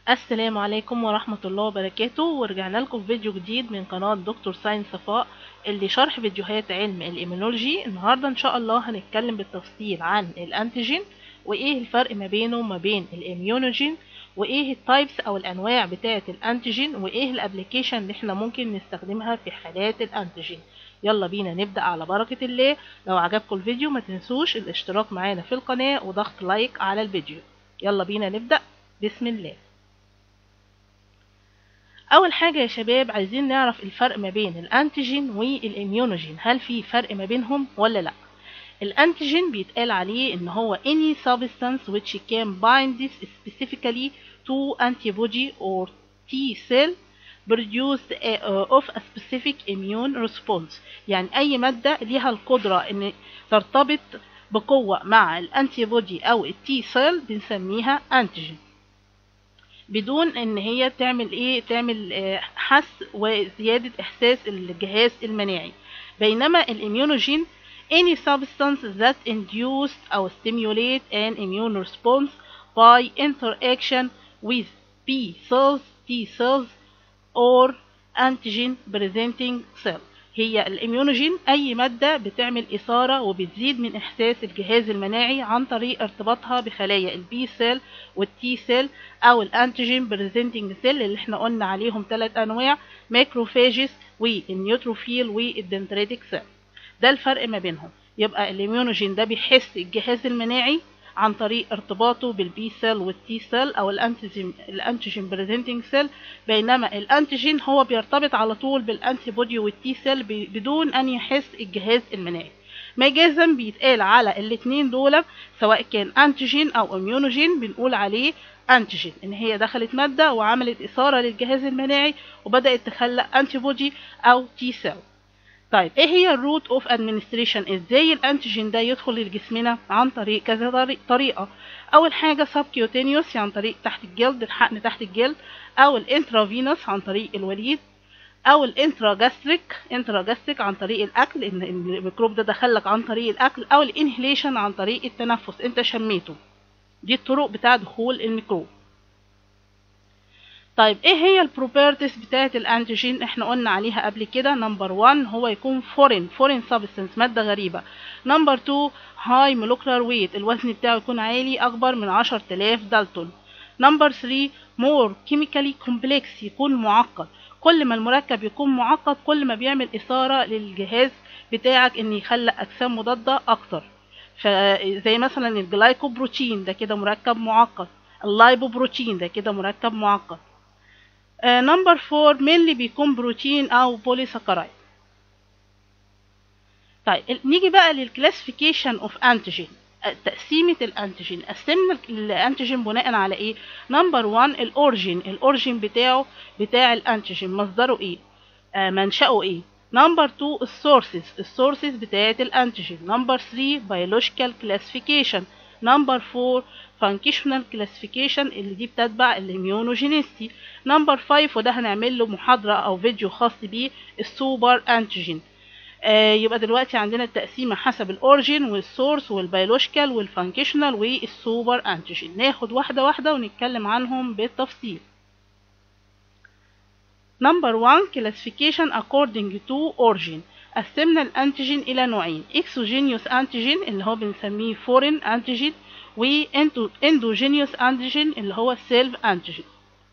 السلام عليكم ورحمة الله وبركاته ورجعنا لكم في فيديو جديد من قناة دكتور ساين صفاء اللي شرح فيديوهات علم الإيمونولوجي النهاردة إن شاء الله هنتكلم بالتفصيل عن الأنتيجين وإيه الفرق ما بينه وما بين الإيميونوجين وإيه التايبس أو الأنواع بتاعة الأنتيجين وإيه الأبليكيشن اللي إحنا ممكن نستخدمها في حالات الأنتيجين يلا بينا نبدأ على بركة الله لو عجبكم الفيديو ما تنسوش الاشتراك معانا في القناة وضغط لايك على الفيديو يلا بينا نبدأ بسم الله اول حاجه يا شباب عايزين نعرف الفرق ما بين الانتيجين والاميونوجين هل في فرق ما بينهم ولا لا الانتيجين بيتقال عليه ان هو any substance which can bind specifically to antibody or T cell produced of a specific immune response يعني اي ماده ليها القدره ان ترتبط بقوه مع الانتي بودي او التي سيل بنسميها انتيجين بدون ان هي تعمل ايه تعمل حس وزيادة احساس الجهاز المناعي بينما الاميونوجين any substance that induce or stimulate an immune response by interaction with B cells, T cells or antigen presenting cell هي الاميونوجين اي مادة بتعمل اثارة وبتزيد من احساس الجهاز المناعي عن طريق ارتباطها بخلايا البي سيل والتي سيل او الانتيجين بريزنتنج سيل اللي احنا قلنا عليهم ثلاث انواع ماكروفاجز والنيوتروفيل والدندريتك سيل ده الفرق ما بينهم يبقى الاميونوجين ده بيحس الجهاز المناعي عن طريق ارتباطه بالبي سيل والتي سيل او الانتيجين الانتيجين بريزنتنج سيل بينما الانتيجين هو بيرتبط على طول بالانتي بودي والتي سيل بدون ان يحس الجهاز المناعي مجازا بيتقال على الاثنين دول سواء كان انتيجين او اميونوجين بنقول عليه انتيجين ان هي دخلت ماده وعملت اثاره للجهاز المناعي وبدات تخلق انتي بودي او تي سيل طيب ايه هي الروت اوف ادمنستريشن ازاي الانتيجين ده يدخل لجسمنا عن طريق كذا طريقه اول حاجه سبكيوتينيوس عن طريق تحت الجلد الحقن تحت الجلد او الانترافينوس عن طريق الوريد او الانتراجاستريك انتراجاستريك عن طريق الاكل ان الميكروب ده دخلك عن طريق الاكل او الانهليشن عن طريق التنفس انت شميته دي الطرق بتاع دخول الميكروب طيب ايه هي البروبرتيز بتاعه الانتيجين احنا قلنا عليها قبل كده نمبر 1 هو يكون فورين فورين سبستنس ماده غريبه نمبر 2 هاي مولكولار ويت الوزن بتاعه يكون عالي اكبر من 10000 دالتون نمبر 3 مور كيميكالي كومبلكس يكون معقد كل ما المركب يكون معقد كل ما بيعمل اثاره للجهاز بتاعك ان يخلق اجسام مضاده اكتر فزي مثلا الجلايكوبروتين ده كده مركب معقد اللايبوبروتين ده كده مركب معقد نمبر فور مينلي بيكون بروتين او بوليساكرايد طيب نيجي بقى للكلاسيفيكيشن اوف انتيجين تقسيمة الانتيجين قسمنا الانتيجين بناء على ايه نمبر 1 الاورجين الاورجين بتاعه بتاع الانتيجين مصدره ايه آه منشأه ايه نمبر 2 السورسز السورسز بتاعت الانتيجين نمبر 3 بيولوجيكال كلاسيفيكيشن نمبر 4 فانكشنال كلاسيفيكيشن اللي دي بتتبع الاميونوجينيستي نمبر 5 وده هنعمل له محاضره او فيديو خاص بيه السوبر انتيجين آه يبقى دلوقتي عندنا التقسيمه حسب الاوريجين والسورس والبيولوجيكال والفانكشنال والسوبر انتيجين ناخد واحده واحده ونتكلم عنهم بالتفصيل نمبر 1 classification according to origin قسمنا الانتيجين الى نوعين اكسوجينيوس انتيجين اللي هو بنسميه فورين انتيجين واندوجينيوس انتيجين اللي هو سيلف انتيجين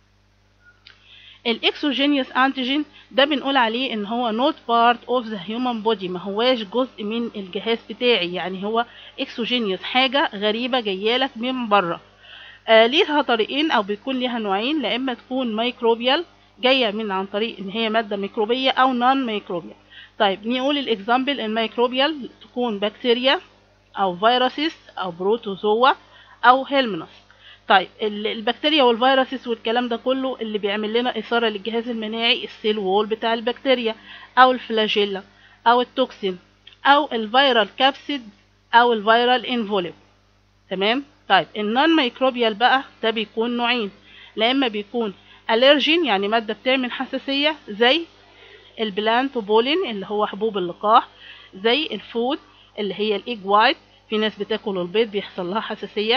الاكسوجينيوس انتيجين ده بنقول عليه ان هو not part of the human body ما هواش جزء من الجهاز بتاعي يعني هو اكسوجينيوس حاجه غريبه جايالك من بره آه ليها طريقين او بيكون ليها نوعين لا اما تكون ميكروبيال جايه من عن طريق ان هي ماده ميكروبيه او نون ميكروبيال طيب نقول الاكزامبل الميكروبيال تكون بكتيريا او فيروسيس او بروتوزوا او هيلمنس طيب البكتيريا والفيروسيس والكلام ده كله اللي بيعمل لنا اثاره للجهاز المناعي السيل وول بتاع البكتيريا او الفلاجيلا او التوكسين او الفيرال كابسيد او الفيرال انفوليب تمام طيب النون ميكروبيال بقى ده بيكون نوعين لا اما بيكون الرجين يعني ماده بتعمل حساسيه زي البلانتوبولين اللي هو حبوب اللقاح زي الفود اللي هي الايج وايت في ناس بتاكل البيض بيحصل لها حساسيه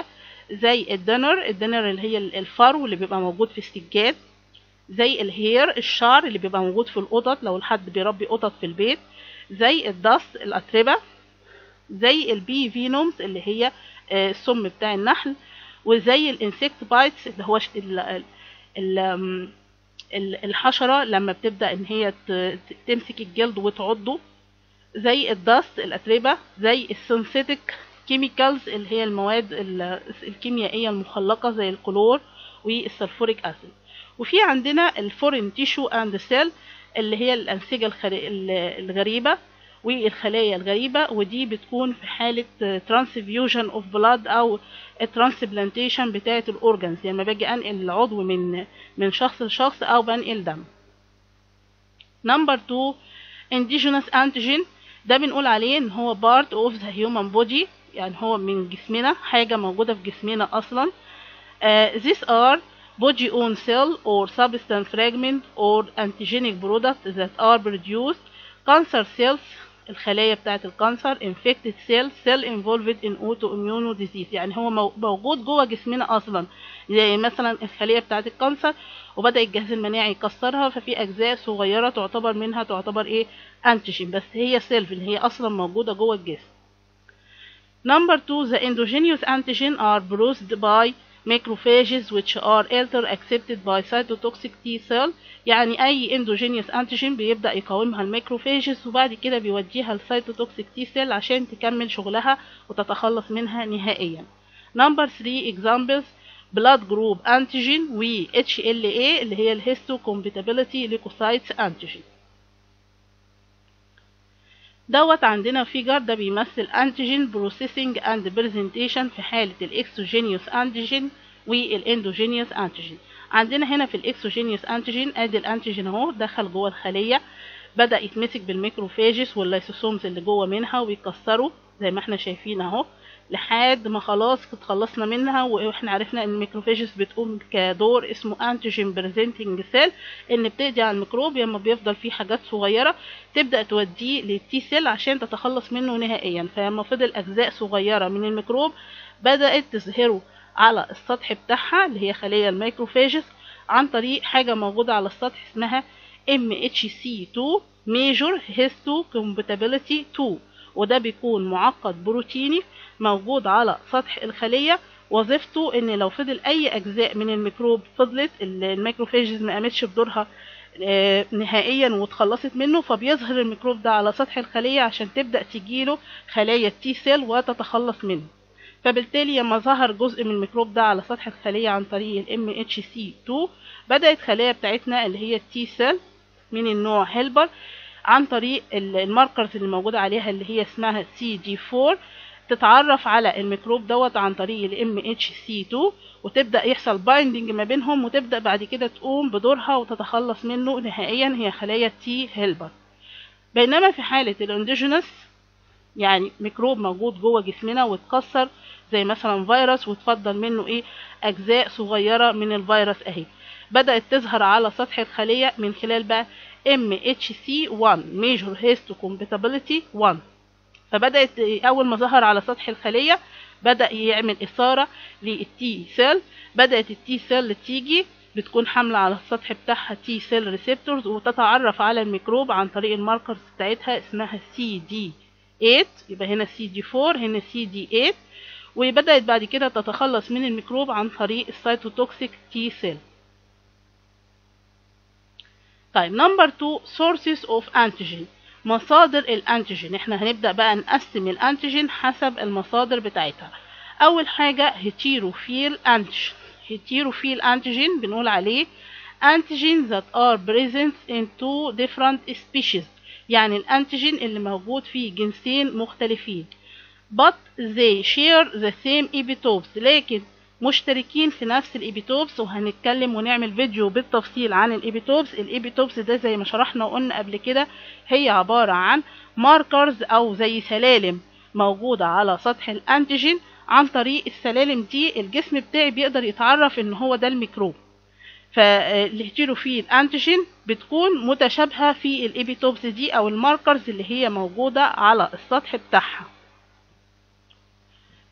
زي الدنر الدنر اللي هي الفرو اللي بيبقى موجود في السجاد زي الهير الشعر اللي بيبقى موجود في القطط لو الحد بيربي قطط في البيت زي الدست الأتربة زي البي فينومز اللي هي آه، السم بتاع النحل وزي الانسكت بايتس اللي هو ش- ال- ال- ال- آم، ال- الحشرة لما بتبدأ ان هي ت- ت- تمسك الجلد وتعضه زي الدست الأتربة زي السينثيتك كيميكالز اللي هي المواد ال- الكيميائية المخلقة زي الكلور والسلفوريك أسيد وفي عندنا الفورين تيشو اند سيل اللي هي الأنسجة الخري- ال- الغريبة والخلايا الغريبة ودي بتكون في حالة ترانسفيوجن اوف بلاد او الترانسبلانتيشن بتاعة الاورجنز يعني لما باجي انقل العضو من من شخص لشخص او بنقل دم نمبر 2 indigenous antigen ده بنقول عليه ان هو part of the human body يعني هو من جسمنا حاجة موجودة في جسمنا اصلا uh, these are body own cell or substance fragment or antigenic product that are produced cancer cells الخلايا بتاعة الكانسر infected cells cell involved in autoimmune disease يعني هو مو- موجود جوه جسمنا اصلا زي مثلا الخلية بتاعة الكانسر وبدأ الجهاز المناعي يكسرها ففي اجزاء صغيرة تعتبر منها تعتبر ايه انتيجين بس هي سيلف اللي هي اصلا موجودة جوه الجسم Number two, the endogenous antigen are produced by macrophages which are later accepted by cytotoxic T cell يعني أي endogenous antigen بيبدأ يقاومها الميكروفاجز وبعد كده بيوديها السيتوتوكسيك تي سيل عشان تكمل شغلها وتتخلص منها نهائيا. Number three examples blood group antigen و HLA اللي هي الهيستوكومباتيبيليتي ليكوسايتس antigen. دوت عندنا فيجر ده بيمثل انتيجين بروسيسنج اند برزنتيشن في حالة الاكسوجينيوس انتيجين والاندوجينيوس انتيجين عندنا هنا في الاكسوجينيوس انتيجين ادي الانتيجين اهو دخل جوه الخلية بدأ يتمسك بالميكروفاجس واللايسوسومز اللي جوه منها ويكسروا زي ما احنا شايفين اهو لحد ما خلاص اتخلصنا منها واحنا عرفنا ان الميكروفاجس بتقوم كدور اسمه انتيجين بريزنتنج سيل ان بتقضي على الميكروب لما بيفضل فيه حاجات صغيره تبدا توديه للتي سيل عشان تتخلص منه نهائيا فلما فضل اجزاء صغيره من الميكروب بدات تظهره على السطح بتاعها اللي هي خليه الميكروفاجس عن طريق حاجه موجوده على السطح اسمها MHC2 Major Histocompatibility 2 وده بيكون معقد بروتيني موجود على سطح الخلية وظيفته ان لو فضل اي اجزاء من الميكروب فضلت الميكروفاجز ما قامتش بدورها آه، نهائيا واتخلصت منه فبيظهر الميكروب ده على سطح الخلية عشان تبدأ تجيله خلايا التي سيل وتتخلص منه فبالتالي لما ظهر جزء من الميكروب ده على سطح الخلية عن طريق ال MHC2 بدأت خلايا بتاعتنا اللي هي التي سيل من النوع هيلبر عن طريق ال- الماركرز اللي موجودة عليها اللي هي اسمها CD4 تتعرف على الميكروب دوت عن طريق ال MHC2 وتبدأ يحصل بايندنج ما بينهم وتبدأ بعد كده تقوم بدورها وتتخلص منه نهائيا هي خلايا تي هيلبر بينما في حالة الانديجينس يعني ميكروب موجود جوه جسمنا واتكسر زي مثلا فيروس وتفضل منه ايه اجزاء صغيرة من الفيروس اهي بدأت تظهر على سطح الخلية من خلال بقى MHC1 Major Histocompatibility 1 فبدأت أول ما ظهر على سطح الخلية بدأ يعمل إثارة للتي سيل بدأت التي سيل تيجي بتكون حاملة على السطح بتاعها تي سيل ريسبتورز وتتعرف على الميكروب عن طريق الماركرز بتاعتها اسمها سي دي 8 يبقى هنا سي دي 4 هنا سي دي 8 وبدأت بعد كده تتخلص من الميكروب عن طريق السيتوتوكسيك تي سيل طيب نمبر 2 sources of antigen مصادر الانتيجين احنا هنبدأ بقى نقسم الانتيجين حسب المصادر بتاعتها اول حاجة هيتيروفيل انتيجين هيتيروفيل انتيجين بنقول عليه antigen that are present in two different species يعني الانتيجين اللي موجود في جنسين مختلفين but they share the same epitopes لكن مشتركين في نفس الإيبيتوبس وهنتكلم ونعمل فيديو بالتفصيل عن الإيبيتوبس الإيبيتوبس ده زي ما شرحنا وقلنا قبل كده هي عبارة عن ماركرز أو زي سلالم موجودة على سطح الأنتيجين عن طريق السلالم دي الجسم بتاعي بيقدر يتعرف إن هو ده الميكروب فالهيتيروفيل أنتيجين بتكون متشابهة في الإيبيتوبس دي أو الماركرز اللي هي موجودة على السطح بتاعها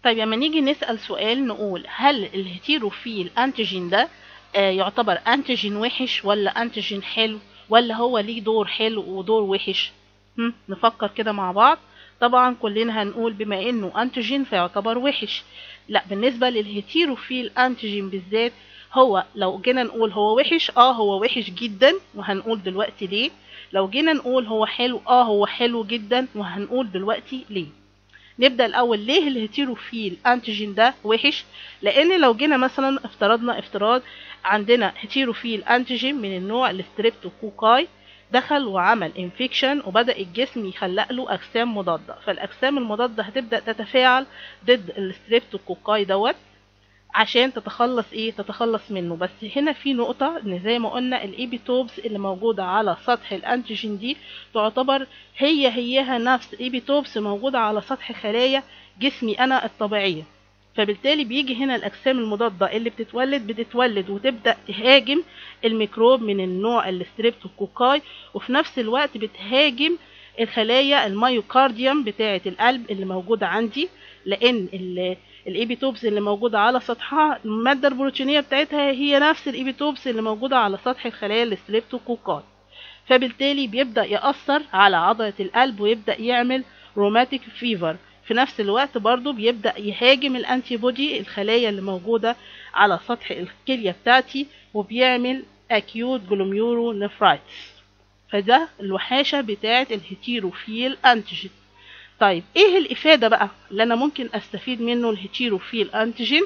طيب لما نيجي نسأل سؤال نقول هل الهيتيروفيل انتيجين ده آه، يعتبر انتيجين وحش ولا انتيجين حلو ولا هو ليه دور حلو ودور وحش هم؟ نفكر كده مع بعض طبعا كلنا هنقول بما انه انتيجين فيعتبر وحش لا بالنسبة للهيتيروفيل انتيجين بالذات هو لو جينا نقول هو وحش اه هو وحش جدا وهنقول دلوقتي ليه لو جينا نقول هو حلو اه هو حلو جدا وهنقول دلوقتي ليه نبدأ الأول ليه الهيتيروفيل أنتيجين ده وحش لأن لو جينا مثلا افترضنا افتراض عندنا هيتيروفيل أنتيجين من النوع الستريبتوكوكاي دخل وعمل انفكشن وبدأ الجسم يخلق له أجسام مضادة فالأجسام المضادة هتبدأ تتفاعل ضد الستريبتوكوكاي دوت عشان تتخلص ايه تتخلص منه بس هنا في نقطة ان زي ما قلنا الايبيتوبس اللي موجودة على سطح الانتيجين دي تعتبر هي هيها نفس ايبيتوبس موجودة على سطح خلايا جسمي انا الطبيعية فبالتالي بيجي هنا الاجسام المضادة اللي بتتولد بتتولد وتبدأ تهاجم الميكروب من النوع الستريبتوكوكاي وفي نفس الوقت بتهاجم الخلايا المايوكارديوم بتاعة القلب اللي موجودة عندي لان ال الايبيتوبس اللي موجودة على سطحها المادة البروتينية بتاعتها هي نفس الايبيتوبس اللي موجودة على سطح الخلايا الستريبتوكوكاي فبالتالي بيبدأ يأثر على عضلة القلب ويبدأ يعمل روماتيك فيفر في نفس الوقت برضو بيبدأ يهاجم الانتي بودي الخلايا اللي موجودة على سطح الكلية بتاعتي وبيعمل acute glomerulonephritis فده الوحاشة بتاعة الهيتيروفيل انتيجين طيب ايه الافادة بقى اللي انا ممكن استفيد منه الهيتيروفيل انتيجين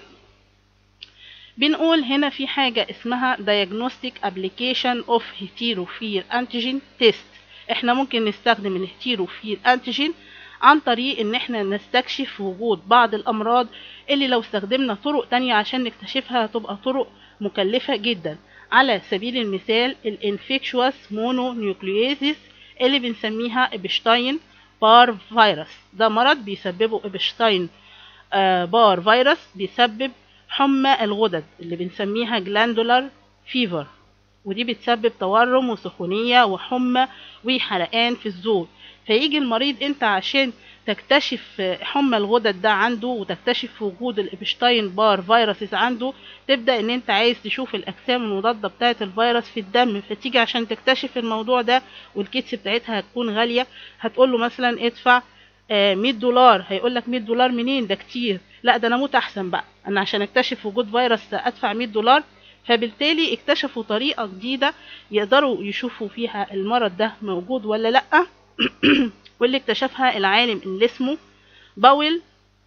بنقول هنا في حاجة اسمها diagnostic application of heterophile antigen test احنا ممكن نستخدم الهيتيروفيل انتيجين عن طريق ان احنا نستكشف وجود بعض الامراض اللي لو استخدمنا طرق تانية عشان نكتشفها هتبقى طرق مكلفة جدا على سبيل المثال الانفكشوس مونونيوكليوزيس اللي بنسميها ابشتاين بار فيروس ده مرض بيسببه ابشتاين آه بار فيروس بيسبب حمى الغدد اللي بنسميها جلاندولار فيفر ودي بتسبب تورم وسخونية وحمى وحرقان في الزور فيجي المريض انت عشان تكتشف حمى الغدد ده عنده وتكتشف وجود الابشتاين بار فيروسز عنده تبدا ان انت عايز تشوف الاجسام المضاده بتاعه الفيروس في الدم فتيجي عشان تكتشف الموضوع ده والكيتس بتاعتها هتكون غاليه هتقول له مثلا ادفع 100 دولار هيقول لك 100 دولار منين ده كتير لا ده انا اموت احسن بقى انا عشان اكتشف وجود فيروس ادفع 100 دولار فبالتالي اكتشفوا طريقه جديده يقدروا يشوفوا فيها المرض ده موجود ولا لا واللي اكتشفها العالم اللي اسمه باويل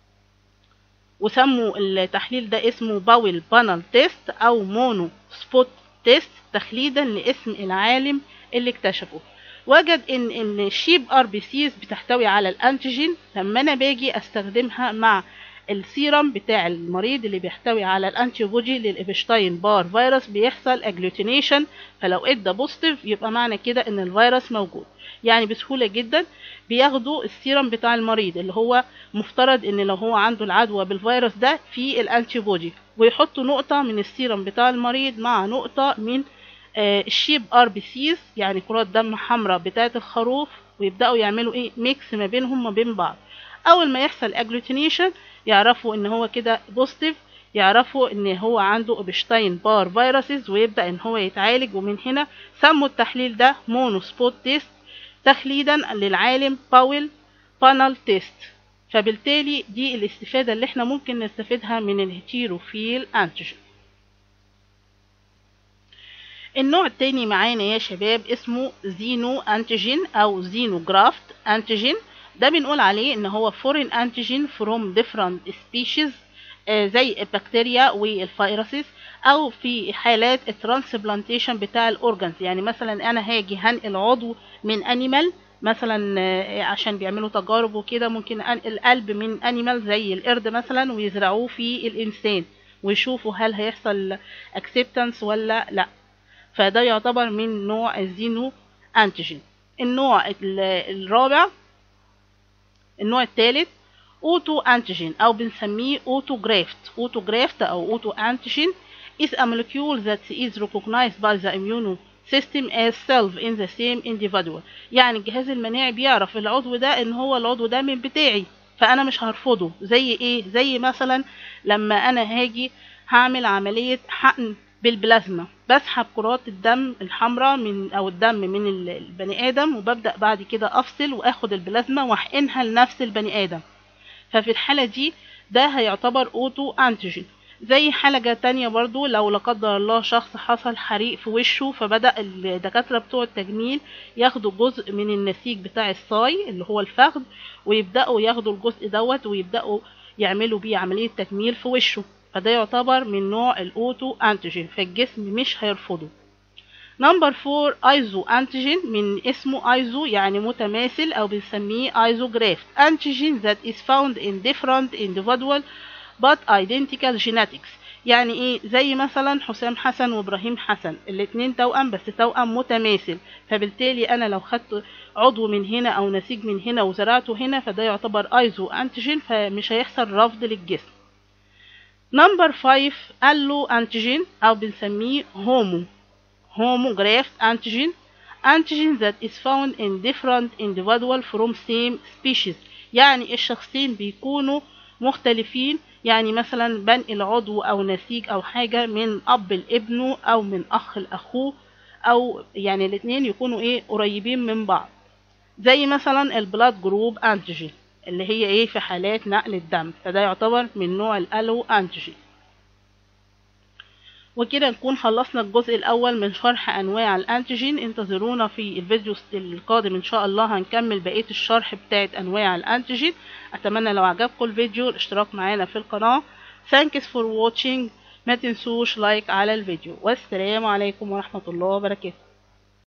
وسموا التحليل ده اسمه باويل بانل تيست او مونو سبوت تيست تخليدا لاسم العالم اللي اكتشفه وجد ان ان الشيب ار بي سيز بتحتوي على الانتيجين لما انا باجي استخدمها مع السيرم بتاع المريض اللي بيحتوي على الانتي بودي للابشتاين بار فيروس بيحصل اجلوتينيشن فلو ادى بوزيتيف يبقى معنى كده ان الفيروس موجود يعني بسهوله جدا بياخدوا السيرم بتاع المريض اللي هو مفترض ان لو هو عنده العدوى بالفيروس ده في الانتي بودي ويحطوا نقطه من السيرم بتاع المريض مع نقطه من آه الشيب ار بي سيز يعني كرات دم حمراء بتاعه الخروف ويبداوا يعملوا ايه ميكس ما بينهم ما بين بعض اول ما يحصل اجلوتينيشن يعرفوا ان هو كده بوزيتيف يعرفوا ان هو عنده ابشتاين بار فيروسز ويبدا ان هو يتعالج ومن هنا سموا التحليل ده مونو سبوت تيست تخليدا للعالم باويل بانل تيست فبالتالي دي الاستفادة اللي احنا ممكن نستفيدها من الهيتيروفيل انتيجين النوع التاني معانا يا شباب اسمه زينو انتيجين او زينو جرافت انتيجين ده بنقول عليه ان هو فورين انتيجين فروم ديفرنت سبيشيز زي البكتيريا والفيروسز او في حالات الترانسبلانتيشن بتاع الاورجنز يعني مثلا انا هاجي هنقل عضو من انيمال مثلا عشان بيعملوا تجارب وكده ممكن انقل قلب من انيمال زي القرد مثلا ويزرعوه في الانسان ويشوفوا هل هيحصل اكسبتنس ولا لا فده يعتبر من نوع الزينو انتيجين النوع الرابع النوع الثالث اوتو انتيجين او بنسميه اوتو جرافت اوتو جرافت او اوتو انتيجين is a molecule that is recognized by the immune system as self in the same individual يعني الجهاز المناعي بيعرف العضو ده ان هو العضو ده من بتاعي فانا مش هرفضه زي ايه زي مثلا لما انا هاجي هعمل عملية حقن بالبلازما بسحب كرات الدم الحمراء من او الدم من البني ادم وببدأ بعد كده افصل واخد البلازما واحقنها لنفس البني ادم ففي الحالة دي ده هيعتبر اوتو انتيجين زي حالة تانية برضو لو لا قدر الله شخص حصل حريق في وشه فبدأ الدكاترة بتوع التجميل ياخدوا جزء من النسيج بتاع الصاي اللي هو الفخذ ويبدأوا ياخدوا الجزء دوت ويبدأوا يعملوا بيه عملية تجميل في وشه فده يعتبر من نوع الاوتو انتيجين فالجسم مش هيرفضه نمبر فور ايزو انتيجين من اسمه ايزو يعني متماثل او بنسميه ايزوجرافت انتيجين that is found in different individual but identical genetics يعني ايه زي مثلا حسام حسن وابراهيم حسن الاتنين توأم بس توأم متماثل فبالتالي انا لو خدت عضو من هنا او نسيج من هنا وزرعته هنا فده يعتبر ايزو انتيجين فمش هيحصل رفض للجسم نمبر 5 الو انتيجين او بنسميه هومو homographed antigen antigen that is found in different individual from same species يعني الشخصين بيكونوا مختلفين يعني مثلا بنقل عضو او نسيج او حاجة من اب لابنه او من اخ لاخوه او يعني الاتنين يكونوا ايه قريبين من بعض زي مثلا البلاد جروب انتيجين اللي هي ايه في حالات نقل الدم فده يعتبر من نوع الالو انتيجين وكده نكون خلصنا الجزء الاول من شرح انواع الانتيجين انتظرونا في الفيديو القادم ان شاء الله هنكمل بقيه الشرح بتاعه انواع الانتيجين اتمنى لو عجبكم الفيديو الاشتراك معانا في القناه thanks for watching ما تنسوش لايك على الفيديو والسلام عليكم ورحمه الله وبركاته